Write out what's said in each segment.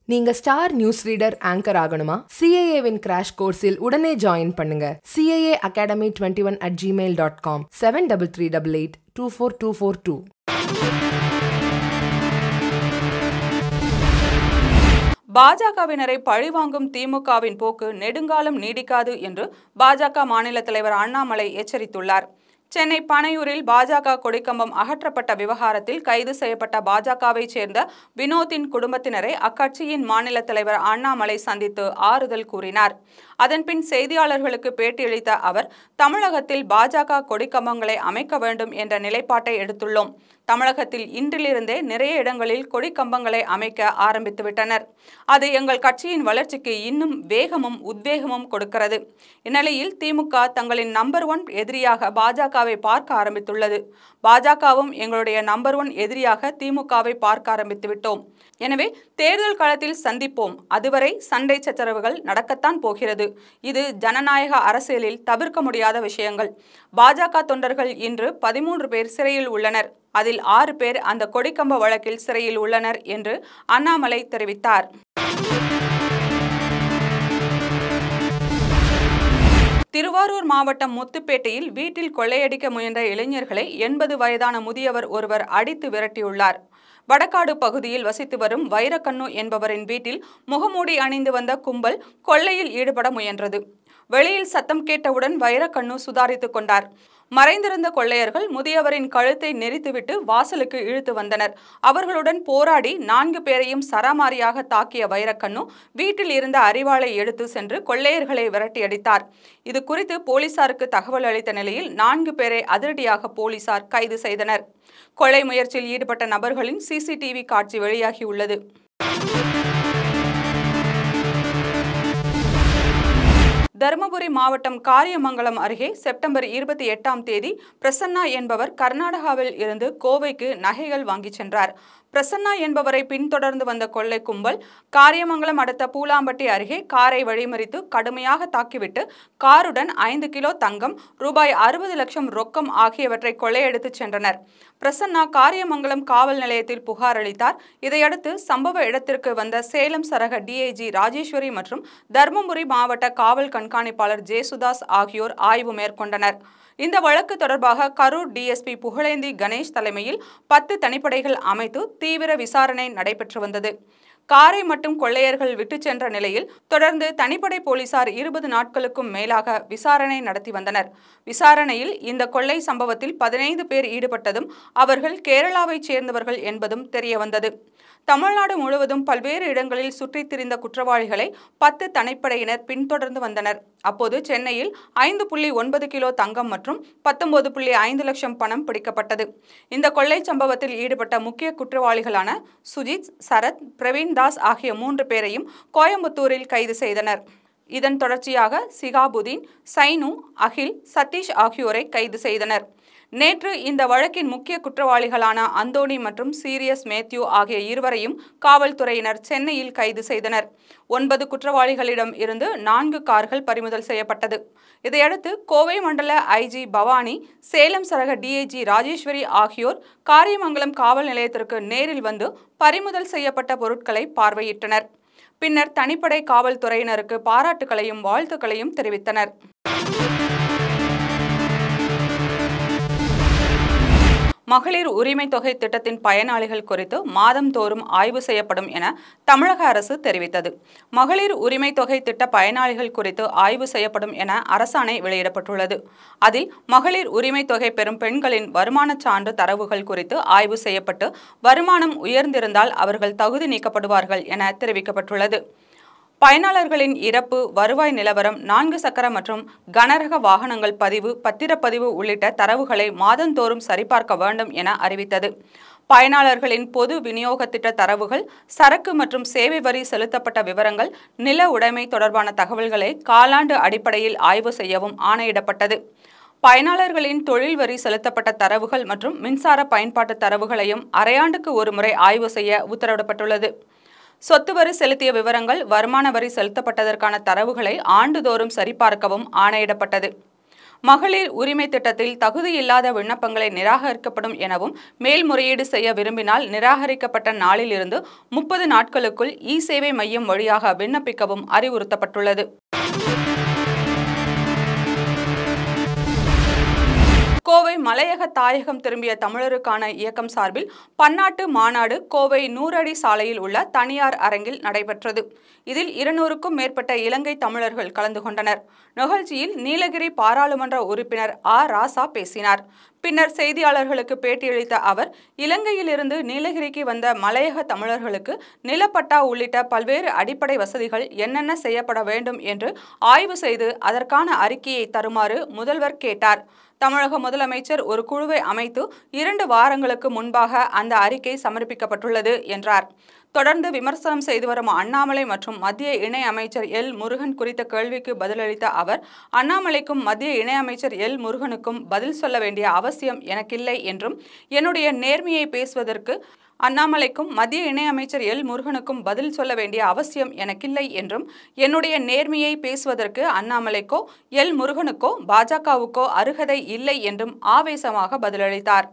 நீங்க star news reader anchor ஆகணுமா சிஏஏவின் crash கோர்ஸில் உடனே ஜாயின் பண்ணுங்க CAA academy twenty one at Gmail dot com seven double three double eight two four two four two பாஜகவினரை பழிவாங்கும் திமுகவின் போக்கு நெடுங்காலம் நீடிக்காது என்று பாஜக மாநில தலைவர் அண்ணாமலை எச்சரித்துள்ளார் சென்னை பனையூரில் பாஜக கொடிக்கம்பம் அகற்றப்பட்ட விவகாரத்தில் கைது செய்யப்பட்ட பாஜகவைச் சேர்ந்த வினோத்தின் குடும்பத்தினரை அக்கட்சியின் மாநில தலைவர் அண்ணாமலை சந்தித்து ஆறுதல் கூறினார் அதன்பின் செய்தியாளர்களுக்கு பேட்டியளித்த அவர் தமிழகத்தில் பாஜக கொடிக்கம்பங்களை அமைக்க வேண்டும் என்ற நிலைப்பாட்டை எடுத்துள்ளோம் தமிழகத்தில் இன்றிலிருந்தே நிறைய இடங்களில் கொடிக்கம்பங்களை அமைக்க ஆரம்பித்துவிட்டனர் அது எங்கள் கட்சியின் வளர்ச்சிக்கு இன்னும் வேகமும் உத்வேகமும் கொடுக்கிறது இந்நிலையில் திமுக தங்களின் நம்பர் ஒன் எதிரியாக பாஜகவை பார்க்க ஆரம்பித்துள்ளது பாஜகவும் எங்களுடைய நம்பர் ஒன் எதிரியாக திமுகவை பார்க்க ஆரம்பித்து விட்டோம் எனவே தேர்தல் களத்தில் சந்திப்போம் அதுவரை சண்டை சச்சரவுகள் நடக்கத்தான் போகிறது இது ஜனநாயக அரசியலில் தவிர்க்க முடியாத விஷயங்கள் பாஜக தொண்டர்கள் இன்று பதிமூன்று பேர் சிறையில் உள்ளனர் அதில் ஆறு பேர் அந்த கொடிக்கம்ப வழக்கில் சிறையில் உள்ளனர் என்று அண்ணாமலை தெரிவித்தார் திருவாரூர் மாவட்டம் முத்துப்பேட்டையில் வீட்டில் கொள்ளையடிக்க முயன்ற இளைஞர்களை எண்பது வயதான முதியவர் ஒருவர் அடித்து விரட்டியுள்ளார் வடக்காடு பகுதியில் வசித்து வரும் வைரக்கண்ணு என்பவரின் வீட்டில் முகமூடி அணிந்து வந்த கும்பல் கொள்ளையில் ஈடுபட முயன்றது வெளியில் சத்தம் கேட்டவுடன் வைரக்கண்ணு சுதாரித்துக் கொண்டார் மறைந்திருந்த கொள்ளையர்கள் முதியவரின் கழுத்தை நெரித்துவிட்டு வாசலுக்கு இழுத்து வந்தனர் அவர்களுடன் போராடி நான்கு பேரையும் சராமாரியாக தாக்கிய வைரக்கண்ணு வீட்டில் இருந்த அரிவாளை எடுத்து சென்று கொள்ளையர்களை விரட்டியடித்தார் இது குறித்து போலீசாருக்கு தகவல் அளித்த நிலையில் நான்கு பேரை அதிரடியாக போலீசார் கைது செய்தனர் கொலை முயற்சியில் ஈடுபட்ட நபர்களின் சிசிடிவி காட்சி வெளியாகியுள்ளது தருமபுரி மாவட்டம் காரியமங்கலம் அருகே செப்டம்பர் இருபத்தி எட்டாம் தேதி பிரசன்னா என்பவர் கர்நாடகாவில் இருந்து கோவைக்கு நகைகள் வாங்கிச் சென்றார் பிரசன்னா என்பவரை பின்தொடர்ந்து வந்த கொள்ளை கும்பல் காரியமங்கலம் அடுத்த பூலாம்பட்டி அருகே காரை வழிமறித்து கடுமையாக தாக்கிவிட்டு காருடன் ஐந்து கிலோ தங்கம் ரூபாய் அறுபது லட்சம் ரொக்கம் ஆகியவற்றை கொள்ளையடித்துச் சென்றனர் பிரசன்னா காரியமங்கலம் காவல் நிலையத்தில் புகார் அளித்தார் இதையடுத்து சம்பவ இடத்திற்கு வந்த சேலம் சரக டிஐஜி ராஜேஸ்வரி மற்றும் தர்மபுரி மாவட்ட காவல் கண்காணிப்பாளர் ஜேசுதாஸ் ஆகியோர் ஆய்வு மேற்கொண்டனர் இந்த வழக்கு தொடர்பாக கரூர் டிஎஸ்பி புகழேந்தி கணேஷ் தலைமையில் பத்து தனிப்படைகள் அமைத்து தீவிர விசாரணை நடைபெற்று வந்தது காரை மட்டும் கொள்ளையர்கள் விட்டுச் சென்ற நிலையில் தொடர்ந்து தனிப்படை போலீசார் இருபது நாட்களுக்கும் மேலாக விசாரணை நடத்தி வந்தனர் விசாரணையில் இந்த கொள்ளை சம்பவத்தில் பதினைந்து பேர் ஈடுபட்டதும் அவர்கள் கேரளாவைச் சேர்ந்தவர்கள் என்பதும் தெரியவந்தது தமிழ்நாடு முழுவதும் பல்வேறு இடங்களில் சுற்றித் திரிந்த குற்றவாளிகளை பத்து தனிப்படையினர் பின்தொடர்ந்து வந்தனர் அப்போது சென்னையில் ஐந்து புள்ளி ஒன்பது கிலோ தங்கம் மற்றும் பத்தொன்பது புள்ளி ஐந்து லட்சம் பணம் பிடிக்கப்பட்டது இந்த கொள்ளை சம்பவத்தில் ஈடுபட்ட முக்கிய குற்றவாளிகளான சுஜித் சரத் பிரவீன் தாஸ் ஆகிய மூன்று பேரையும் கோயம்புத்தூரில் கைது செய்தனர் இதன் தொடர்ச்சியாக சிகாபுதீன் சைனு அகில் சதீஷ் ஆகியோரை கைது செய்தனர் நேற்று இந்த வழக்கின் முக்கிய குற்றவாளிகளான அந்தோணி மற்றும் சீரியஸ் மேத்யூ ஆகிய இருவரையும் காவல்துறையினர் சென்னையில் கைது செய்தனர் ஒன்பது குற்றவாளிகளிடம் இருந்து நான்கு கார்கள் பறிமுதல் செய்யப்பட்டது இதையடுத்து கோவை மண்டல ஐஜி பவானி சேலம் சரக டிஐஜி ராஜேஸ்வரி ஆகியோர் காரியமங்கலம் காவல் நிலையத்திற்கு நேரில் வந்து பறிமுதல் செய்யப்பட்ட பொருட்களை பார்வையிட்டனர் பின்னர் தனிப்படை காவல்துறையினருக்கு பாராட்டுகளையும் வாழ்த்துக்களையும் தெரிவித்தனர் மகளிர் உரிமை தொகை திட்டத்தின் பயனாளிகள் குறித்து மாதந்தோறும் ஆய்வு செய்யப்படும் என தமிழக அரசு தெரிவித்தது மகளிர் உரிமை தொகை திட்ட பயனாளிகள் குறித்து ஆய்வு செய்யப்படும் என அரசாணை வெளியிடப்பட்டுள்ளது அதில் மகளிர் உரிமை தொகை பெறும் பெண்களின் வருமான சான்று தரவுகள் குறித்து ஆய்வு செய்யப்பட்டு வருமானம் உயர்ந்திருந்தால் அவர்கள் தகுதி நீக்கப்படுவார்கள் என தெரிவிக்கப்பட்டுள்ளது பயனாளர்களின் இறப்பு வருவாய் நிலவரம் நான்கு சக்கர மற்றும் கனரக வாகனங்கள் பதிவு பத்திரப்பதிவு உள்ளிட்ட தரவுகளை மாதந்தோறும் சரிபார்க்க வேண்டும் என அறிவித்தது பயனாளர்களின் பொது விநியோக திட்ட தரவுகள் சரக்கு மற்றும் சேவை வரி செலுத்தப்பட்ட விவரங்கள் நில உடைமை தொடர்பான தகவல்களை காலாண்டு அடிப்படையில் ஆய்வு செய்யவும் ஆணையிடப்பட்டது பயனாளர்களின் தொழில் வரி செலுத்தப்பட்ட தரவுகள் மற்றும் மின்சார பயன்பாட்டு தரவுகளையும் அரையாண்டுக்கு ஒருமுறை ஆய்வு செய்ய உத்தரவிடப்பட்டுள்ளது சொத்து வரி செலுத்திய விவரங்கள் வருமான வரி செலுத்தப்பட்டதற்கான தரவுகளை ஆண்டுதோறும் சரிபார்க்கவும் ஆணையிடப்பட்டது மகளிர் உரிமை திட்டத்தில் தகுதியில்லாத விண்ணப்பங்களை நிராகரிக்கப்படும் எனவும் மேல்முறையீடு செய்ய விரும்பினால் நிராகரிக்கப்பட்ட நாளிலிருந்து முப்பது நாட்களுக்குள் இ சேவை மையம் வழியாக விண்ணப்பிக்கவும் அறிவுறுத்தப்பட்டுள்ளது கோவை மலையக தாயகம் திரும்பிய தமிழருக்கான இயக்கம் சார்பில் பன்னாட்டு மாநாடு கோவை நூறடி சாலையில் உள்ள தனியார் அரங்கில் நடைபெற்றது இதில் இருநூறுக்கும் மேற்பட்ட இலங்கை தமிழர்கள் கலந்து கொண்டனர் நிகழ்ச்சியில் நீலகிரி பாராளுமன்ற உறுப்பினர் ஆ ராசா பேசினார் பின்னர் செய்தியாளர்களுக்கு பேட்டியளித்த அவர் இலங்கையிலிருந்து நீலகிரிக்கு வந்த மலையக தமிழர்களுக்கு நிலப்பட்டா உள்ளிட்ட பல்வேறு அடிப்படை வசதிகள் என்னென்ன செய்யப்பட வேண்டும் என்று ஆய்வு செய்து அதற்கான அறிக்கையை தருமாறு முதல்வர் கேட்டார் தமிழக முதலமைச்சர் ஒரு குழுவை அமைத்து இரண்டு வாரங்களுக்கு முன்பாக அந்த அறிக்கை சமர்ப்பிக்கப்பட்டுள்ளது என்றார் தொடர்ந்து விமர்சனம் செய்து வரும் அண்ணாமலை மற்றும் மத்திய இணை அமைச்சர் எல் முருகன் குறித்த கேள்விக்கு பதிலளித்த அவர் அண்ணாமலைக்கும் மத்திய இணை அமைச்சர் எல் முருகனுக்கும் பதில் சொல்ல வேண்டிய அவசியம் எனக்கில்லை என்றும் என்னுடைய நேர்மையை பேசுவதற்கு அண்ணாமலைக்கும் மத்திய இணையமைச்சர் எல் முருகனுக்கும் பதில் சொல்ல வேண்டிய அவசியம் எனக்கில்லை என்றும் என்னுடைய நேர்மையை பேசுவதற்கு அண்ணாமலைக்கோ எல் முருகனுக்கோ பாஜகவுக்கோ அருகதை இல்லை என்றும் ஆவேசமாக பதிலளித்தார்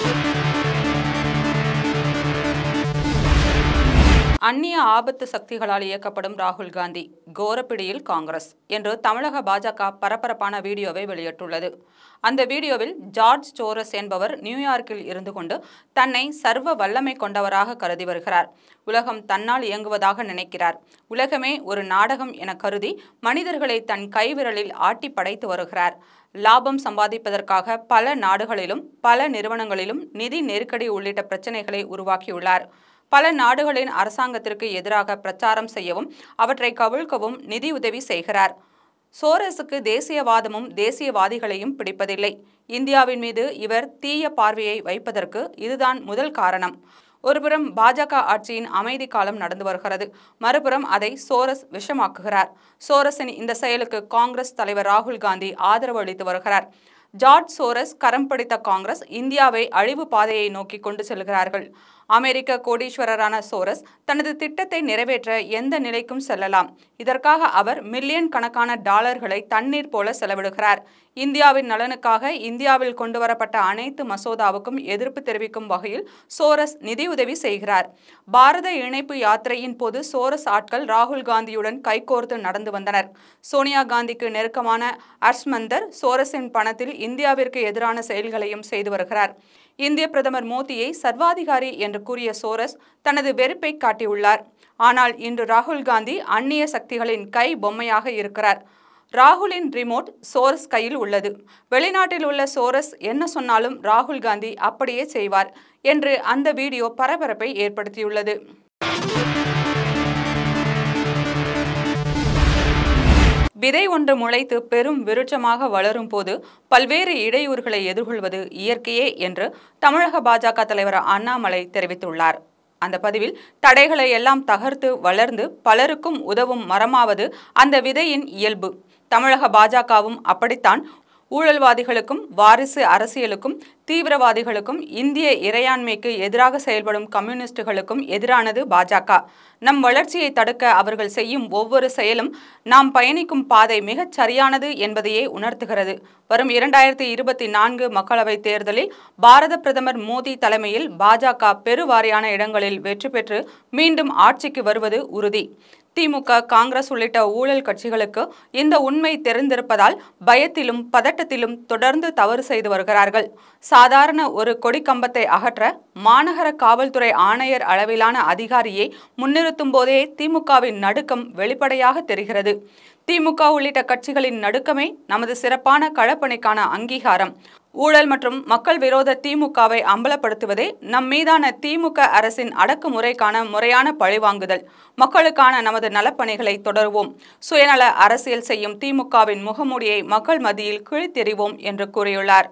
அந்நிய ஆபத்து சக்திகளால் இயக்கப்படும் ராகுல் காந்தி கோரப்பிடியில் காங்கிரஸ் என்று தமிழக பாஜக பரபரப்பான வீடியோவை வெளியிட்டுள்ளது அந்த வீடியோவில் ஜார்ஜ் சோரஸ் என்பவர் நியூயார்க்கில் இருந்து கொண்டு தன்னை சர்வ வல்லமை கொண்டவராக கருதி வருகிறார் உலகம் தன்னால் இயங்குவதாக நினைக்கிறார் உலகமே ஒரு நாடகம் என கருதி மனிதர்களை தன் கைவிரலில் ஆட்டி படைத்து வருகிறார் லாபம் சம்பாதிப்பதற்காக பல நாடுகளிலும் பல நிறுவனங்களிலும் நிதி நெருக்கடி உள்ளிட்ட பிரச்சனைகளை உருவாக்கியுள்ளார் பல நாடுகளின் அரசாங்கத்திற்கு எதிராக பிரச்சாரம் செய்யவும் அவற்றை கவிழ்க்கவும் நிதியுதவி செய்கிறார் சோரஸுக்கு தேசியவாதமும் தேசியவாதிகளையும் பிடிப்பதில்லை இந்தியாவின் மீது இவர் தீய பார்வையை வைப்பதற்கு இதுதான் முதல் காரணம் ஒருபுறம் பாஜக ஆட்சியின் அமைதி காலம் நடந்து வருகிறது மறுபுறம் அதை சோரஸ் விஷமாக்குகிறார் சோரஸின் இந்த செயலுக்கு காங்கிரஸ் தலைவர் ராகுல் காந்தி ஆதரவு அளித்து வருகிறார் ஜார்ஜ் சோரஸ் கரம் பிடித்த காங்கிரஸ் இந்தியாவை அழிவு பாதையை நோக்கி கொண்டு செல்கிறார்கள் அமெரிக்க கோடீஸ்வரரான சோரஸ் தனது திட்டத்தை நிறைவேற்ற எந்த நிலைக்கும் செல்லலாம் இதற்காக அவர் மில்லியன் கணக்கான டாலர்களை தண்ணீர் போல செலவிடுகிறார் இந்தியாவின் நலனுக்காக இந்தியாவில் கொண்டுவரப்பட்ட அனைத்து மசோதாவுக்கும் எதிர்ப்பு தெரிவிக்கும் வகையில் சோரஸ் நிதியுதவி செய்கிறார் பாரத இணைப்பு யாத்திரையின் போது சோரஸ் ஆட்கள் ராகுல் காந்தியுடன் கைகோர்த்து நடந்து வந்தனர் சோனியா காந்திக்கு நெருக்கமான அர்ஷ்மந்தர் சோரஸின் பணத்தில் இந்தியாவிற்கு எதிரான செயல்களையும் செய்து வருகிறார் இந்திய பிரதமர் மோடியை சர்வாதிகாரி என்று கூறிய சோரஸ் தனது வெறுப்பை காட்டியுள்ளார் ஆனால் இன்று ராகுல் காந்தி அந்நிய சக்திகளின் கை பொம்மையாக இருக்கிறார் ராகுலின் ரிமோட் சோரஸ் கையில் உள்ளது வெளிநாட்டில் உள்ள சோரஸ் என்ன சொன்னாலும் ராகுல் காந்தி அப்படியே செய்வார் என்று அந்த வீடியோ பரபரப்பை ஏற்படுத்தியுள்ளது விதை ஒன்று முளைத்து பெரும் விருட்சமாக வளரும் போது பல்வேறு இடையூறுகளை எதிர்கொள்வது இயற்கையே என்று தமிழக பாஜக தலைவர் அண்ணாமலை தெரிவித்துள்ளார் அந்த பதிவில் தடைகளை எல்லாம் தகர்த்து வளர்ந்து பலருக்கும் உதவும் மரமாவது அந்த விதையின் இயல்பு தமிழக பாஜகவும் அப்படித்தான் ஊழல்வாதிகளுக்கும் வாரிசு அரசியலுக்கும் தீவிரவாதிகளுக்கும் இந்திய இறையாண்மைக்கு எதிராக செயல்படும் கம்யூனிஸ்டுகளுக்கும் எதிரானது பாஜக நம் வளர்ச்சியை தடுக்க அவர்கள் செய்யும் ஒவ்வொரு செயலும் நாம் பயணிக்கும் பாதை மிகச் சரியானது என்பதையே உணர்த்துகிறது வரும் இரண்டாயிரத்தி இருபத்தி நான்கு மக்களவைத் தேர்தலில் பாரத பிரதமர் மோடி தலைமையில் பாஜக பெருவாரியான இடங்களில் வெற்றி பெற்று மீண்டும் ஆட்சிக்கு வருவது உறுதி திமுக காங்கிரஸ் உள்ளிட்ட ஊழல் கட்சிகளுக்கு இந்த உண்மை தெரிந்திருப்பதால் பயத்திலும் பதட்டத்திலும் தொடர்ந்து தவறு செய்து வருகிறார்கள் சாதாரண ஒரு கொடிக்கம்பத்தை அகற்ற மாநகர காவல்துறை ஆணையர் அளவிலான அதிகாரியை முன்னிறுத்தும் போதே திமுகவின் நடுக்கம் வெளிப்படையாக தெரிகிறது திமுக உள்ளிட்ட கட்சிகளின் நடுக்கமே நமது சிறப்பான களப்பணிக்கான அங்கீகாரம் ஊழல் மற்றும் மக்கள் விரோத திமுகவை அம்பலப்படுத்துவதே நம் மீதான திமுக அரசின் அடக்குமுறைக்கான முறையான பழிவாங்குதல் மக்களுக்கான நமது நலப்பணிகளை தொடருவோம் சுயநல அரசியல் செய்யும் திமுகவின் முகமூடியை மக்கள் மத்தியில் கிழித்தெறிவோம் என்று கூறியுள்ளார்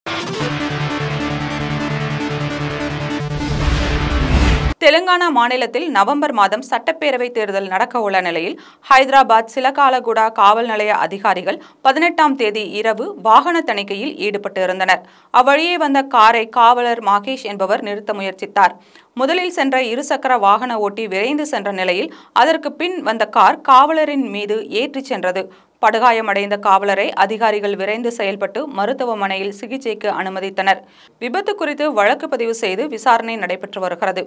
தெலுங்கானா மாநிலத்தில் நவம்பர் மாதம் சட்டப்பேரவை தேர்தல் நடக்க உள்ள நிலையில் ஹைதராபாத் சிலகாலகுடா காவல் நிலைய அதிகாரிகள் பதினெட்டாம் தேதி இரவு வாகன தணிக்கையில் ஈடுபட்டு இருந்தனர் அவ்வழியே வந்த காரை காவலர் மாகேஷ் என்பவர் நிறுத்த முயற்சித்தார் முதலில் சென்ற இருசக்கர வாகன ஓட்டி விரைந்து சென்ற நிலையில் அதற்கு பின் வந்த கார் காவலரின் மீது ஏற்றிச் சென்றது படுகாயமடைந்த காவலரை அதிகாரிகள் விரைந்து செயல்பட்டு மருத்துவமனையில் சிகிச்சைக்கு அனுமதித்தனர் விபத்து குறித்து வழக்கு பதிவு செய்து விசாரணை நடைபெற்று வருகிறது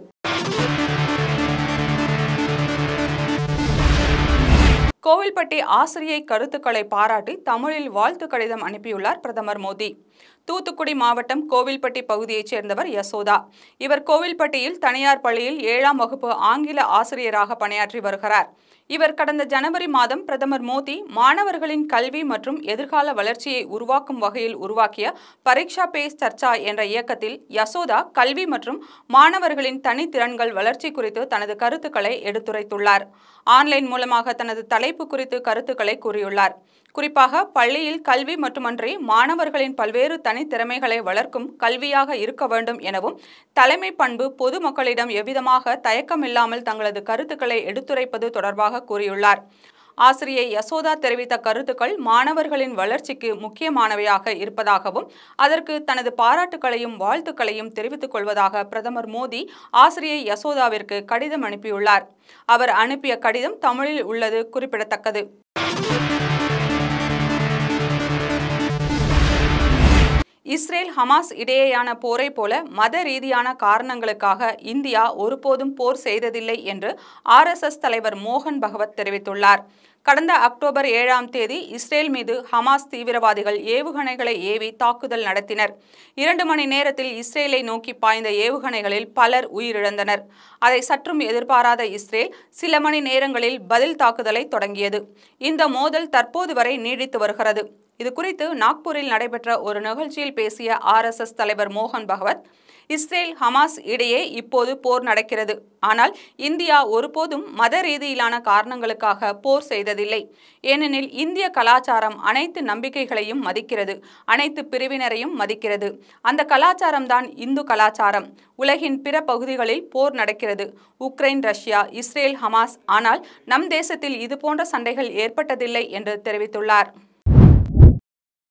கோவில்பட்டி ஆசிரியை கருத்துக்களை பாராட்டி தமிழில் வாழ்த்து கடிதம் அனுப்பியுள்ளார் பிரதமர் மோடி தூத்துக்குடி மாவட்டம் கோவில்பட்டி பகுதியைச் சேர்ந்தவர் யசோதா இவர் கோவில்பட்டியில் தனியார் பள்ளியில் ஏழாம் வகுப்பு ஆங்கில ஆசிரியராக பணியாற்றி வருகிறார் இவர் கடந்த ஜனவரி மாதம் பிரதமர் மோடி மாணவர்களின் கல்வி மற்றும் எதிர்கால வளர்ச்சியை உருவாக்கும் வகையில் உருவாக்கிய பரீட்சா பேஸ் சர்ச்சா என்ற இயக்கத்தில் யசோதா கல்வி மற்றும் மாணவர்களின் தனித்திறன்கள் வளர்ச்சி குறித்து தனது கருத்துக்களை எடுத்துரைத்துள்ளார் ஆன்லைன் மூலமாக தனது தலைப்பு குறித்து கருத்துக்களை கூறியுள்ளார் குறிப்பாக பள்ளியில் கல்வி மட்டுமன்றி மாணவர்களின் பல்வேறு தனித்திறமைகளை வளர்க்கும் கல்வியாக இருக்க வேண்டும் எனவும் தலைமை பண்பு பொதுமக்களிடம் எவ்விதமாக தயக்கமில்லாமல் தங்களது கருத்துக்களை எடுத்துரைப்பது தொடர்பாக கூறியுள்ளார் ஆசிரியை யசோதா தெரிவித்த கருத்துக்கள் மாணவர்களின் வளர்ச்சிக்கு முக்கியமானவையாக இருப்பதாகவும் அதற்கு தனது பாராட்டுகளையும் வாழ்த்துக்களையும் தெரிவித்துக் கொள்வதாக பிரதமர் மோடி ஆசிரியை யசோதாவிற்கு கடிதம் அனுப்பியுள்ளார் அவர் அனுப்பிய கடிதம் தமிழில் உள்ளது குறிப்பிடத்தக்கது இஸ்ரேல் ஹமாஸ் இடையேயான போரை போல மத ரீதியான காரணங்களுக்காக இந்தியா ஒருபோதும் போர் செய்ததில்லை என்று ஆர்எஸ்எஸ் தலைவர் மோகன் பகவத் தெரிவித்துள்ளார் கடந்த அக்டோபர் ஏழாம் தேதி இஸ்ரேல் மீது ஹமாஸ் தீவிரவாதிகள் ஏவுகணைகளை ஏவி தாக்குதல் நடத்தினர் இரண்டு மணி நேரத்தில் இஸ்ரேலை நோக்கி பாய்ந்த ஏவுகணைகளில் பலர் உயிரிழந்தனர் அதை சற்றும் எதிர்பாராத இஸ்ரேல் சில மணி நேரங்களில் பதில் தாக்குதலை தொடங்கியது இந்த மோதல் தற்போது வரை நீடித்து வருகிறது இது குறித்து நாக்பூரில் நடைபெற்ற ஒரு நிகழ்ச்சியில் பேசிய ஆர்எஸ்எஸ் தலைவர் மோகன் பகவத் இஸ்ரேல் ஹமாஸ் இடையே இப்போது போர் நடக்கிறது ஆனால் இந்தியா ஒருபோதும் மத ரீதியிலான காரணங்களுக்காக போர் செய்ததில்லை ஏனெனில் இந்திய கலாச்சாரம் அனைத்து நம்பிக்கைகளையும் மதிக்கிறது அனைத்து பிரிவினரையும் மதிக்கிறது அந்த கலாச்சாரம்தான் இந்து கலாச்சாரம் உலகின் பிற பகுதிகளில் போர் நடக்கிறது உக்ரைன் ரஷ்யா இஸ்ரேல் ஹமாஸ் ஆனால் நம் தேசத்தில் இதுபோன்ற சண்டைகள் ஏற்பட்டதில்லை என்று தெரிவித்துள்ளார்